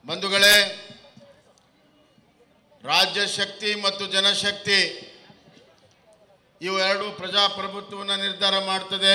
ಬಂಧುಗಳೇ ರಾಜ್ಯ ಶಕ್ತಿ ಮತ್ತು ಜನಶಕ್ತಿ ಇವು ಎರಡು ಪ್ರಜಾಪ್ರಭುತ್ವವನ್ನು ನಿರ್ಧಾರ ಮಾಡ್ತದೆ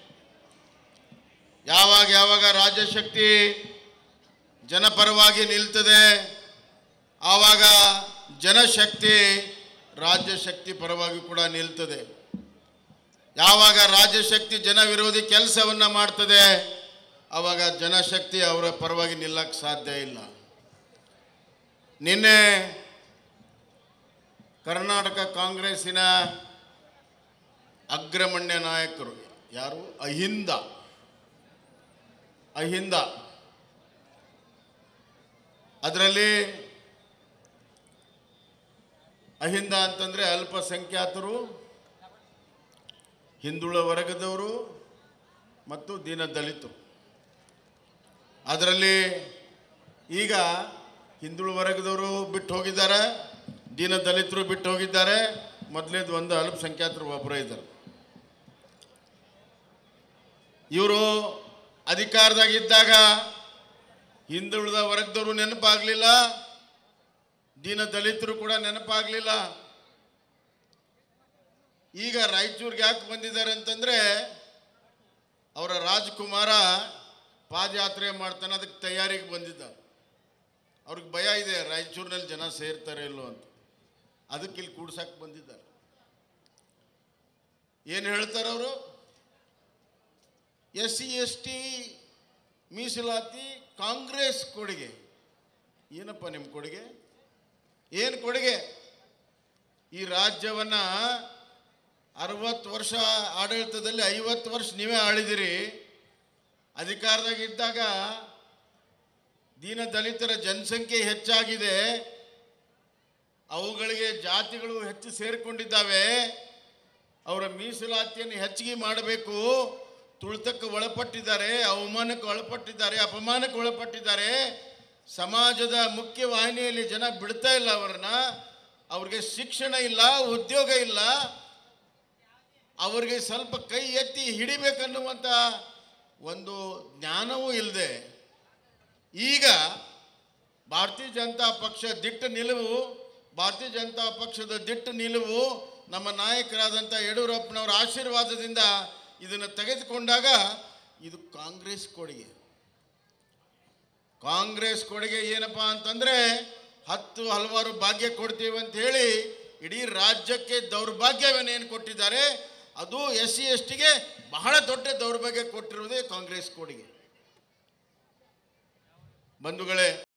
ಯಾವಾಗ ಯಾವಾಗ ರಾಜ್ಯ ಶಕ್ತಿ ಜನಪರವಾಗಿ ನಿಲ್ತದೆ ಆವಾಗ ಜನಶಕ್ತಿ ರಾಜ್ಯ ಶಕ್ತಿ ಪರವಾಗಿ ಕೂಡ ನಿಲ್ತದೆ ಯಾವಾಗ ರಾಜ್ಯ ಶಕ್ತಿ ಜನ ವಿರೋಧಿ ಕೆಲಸವನ್ನು ಮಾಡ್ತದೆ ಆವಾಗ ಜನಶಕ್ತಿ ಅವರ ಪರವಾಗಿ ನಿಲ್ಲಕ್ಕೆ ಸಾಧ್ಯ ಇಲ್ಲ ನಿನ್ನೆ ಕರ್ನಾಟಕ ಕಾಂಗ್ರೆಸ್ಸಿನ ಅಗ್ರಮಣ್ಯ ನಾಯಕರು ಯಾರು ಅಹಿಂದ ಅಹಿಂದ ಅದರಲ್ಲಿ ಅಹಿಂದ ಅಂತಂದರೆ ಅಲ್ಪಸಂಖ್ಯಾತರು ಹಿಂದುಳಿದ ವರ್ಗದವರು ಮತ್ತು ದೀನ ದಲಿತರು ಅದರಲ್ಲಿ ಈಗ ಹಿಂದುಳಿದ ವರ್ಗದವರು ಬಿಟ್ಟು ಹೋಗಿದ್ದಾರೆ ದೀನ ದಲಿತರು ಬಿಟ್ಟು ಹೋಗಿದ್ದಾರೆ ಮೊದಲೇದು ಒಂದು ಅಲ್ಪಸಂಖ್ಯಾತರು ಒಬ್ಬರೇ ಇದ್ದಾರೆ ಇವರು ಅಧಿಕಾರದಾಗಿದ್ದಾಗ ಹಿಂದುಳಿದ ವರ್ಗದವರು ನೆನಪಾಗಲಿಲ್ಲ ದೀನ ದಲಿತರು ಕೂಡ ನೆನಪಾಗಲಿಲ್ಲ ಈಗ ರಾಯಚೂರಿಗೆ ಯಾಕೆ ಬಂದಿದ್ದಾರೆ ಅಂತಂದರೆ ಅವರ ರಾಜ್ಕುಮಾರ ಪಾದಯಾತ್ರೆ ಮಾಡ್ತಾನೆ ಅದಕ್ಕೆ ತಯಾರಿಗೆ ಬಂದಿದ್ದಾರೆ ಅವ್ರಿಗೆ ಭಯ ಇದೆ ರಾಯಚೂರಿನಲ್ಲಿ ಜನ ಸೇರ್ತಾರೆ ಇಲ್ಲೋ ಅಂತ ಅದಕ್ಕೆ ಇಲ್ಲಿ ಕೂಡ್ಸಕ್ಕೆ ಬಂದಿದ್ದಾರೆ ಏನು ಹೇಳ್ತಾರೆ ಅವರು ಎಸ್ ಸಿ ಎಸ್ ಟಿ ಮೀಸಲಾತಿ ಕಾಂಗ್ರೆಸ್ ಕೊಡುಗೆ ಏನಪ್ಪ ನಿಮ್ಮ ಕೊಡುಗೆ ಏನು ಕೊಡುಗೆ ಈ ರಾಜ್ಯವನ್ನು ಅರವತ್ತು ವರ್ಷ ಆಡಳಿತದಲ್ಲಿ ಐವತ್ತು ವರ್ಷ ನೀವೇ ಆಳಿದಿರಿ ಅಧಿಕಾರದಾಗ ಇದ್ದಾಗ ದೀನ ದಲಿತರ ಜನಸಂಖ್ಯೆ ಹೆಚ್ಚಾಗಿದೆ ಅವುಗಳಿಗೆ ಜಾತಿಗಳು ಹೆಚ್ಚು ಸೇರಿಕೊಂಡಿದ್ದಾವೆ ಅವರ ಮೀಸಲಾತಿಯನ್ನು ಹೆಚ್ಚಿಗೆ ಮಾಡಬೇಕು ತುಳಿತಕ್ಕೆ ಒಳಪಟ್ಟಿದ್ದಾರೆ ಅವಮಾನಕ್ಕೆ ಒಳಪಟ್ಟಿದ್ದಾರೆ ಅಪಮಾನಕ್ಕೆ ಒಳಪಟ್ಟಿದ್ದಾರೆ ಸಮಾಜದ ಮುಖ್ಯ ವಾಹಿನಿಯಲ್ಲಿ ಜನ ಬಿಡ್ತಾ ಇಲ್ಲ ಅವರನ್ನ ಅವ್ರಿಗೆ ಶಿಕ್ಷಣ ಇಲ್ಲ ಉದ್ಯೋಗ ಇಲ್ಲ ಅವರಿಗೆ ಸ್ವಲ್ಪ ಕೈ ಎತ್ತಿ ಹಿಡಿಬೇಕನ್ನುವಂಥ ಒಂದು ಜ್ಞಾನವೂ ಇಲ್ಲದೆ ಈಗ ಭಾರತೀಯ ಜನತಾ ಪಕ್ಷ ದಿಟ್ಟ ನಿಲುವು ಭಾರತೀಯ ಜನತಾ ಪಕ್ಷದ ದಿಟ್ಟ ನಿಲುವು ನಮ್ಮ ನಾಯಕರಾದಂಥ ಯಡಿಯೂರಪ್ಪನವರ ಆಶೀರ್ವಾದದಿಂದ ಇದನ್ನು ತೆಗೆದುಕೊಂಡಾಗ ಇದು ಕಾಂಗ್ರೆಸ್ ಕೊಡುಗೆ ಕಾಂಗ್ರೆಸ್ ಕೊಡುಗೆ ಏನಪ್ಪಾ ಅಂತಂದರೆ ಹತ್ತು ಹಲವಾರು ಭಾಗ್ಯ ಕೊಡ್ತೀವಿ ಅಂತ ಹೇಳಿ ಇಡೀ ರಾಜ್ಯಕ್ಕೆ ದೌರ್ಭಾಗ್ಯವನ್ನೇನು ಕೊಟ್ಟಿದ್ದಾರೆ ಅದು ಎಸ್ ಸಿ ಎಸ್ ಟಿಗೆ ಬಹಳ ದೊಡ್ಡ ದೌರ್ಭಾಗ್ಯ ಕೊಟ್ಟಿರುವುದೇ ಕಾಂಗ್ರೆಸ್ ಕೊಡುಗೆ ಬಂಧುಗಳೇ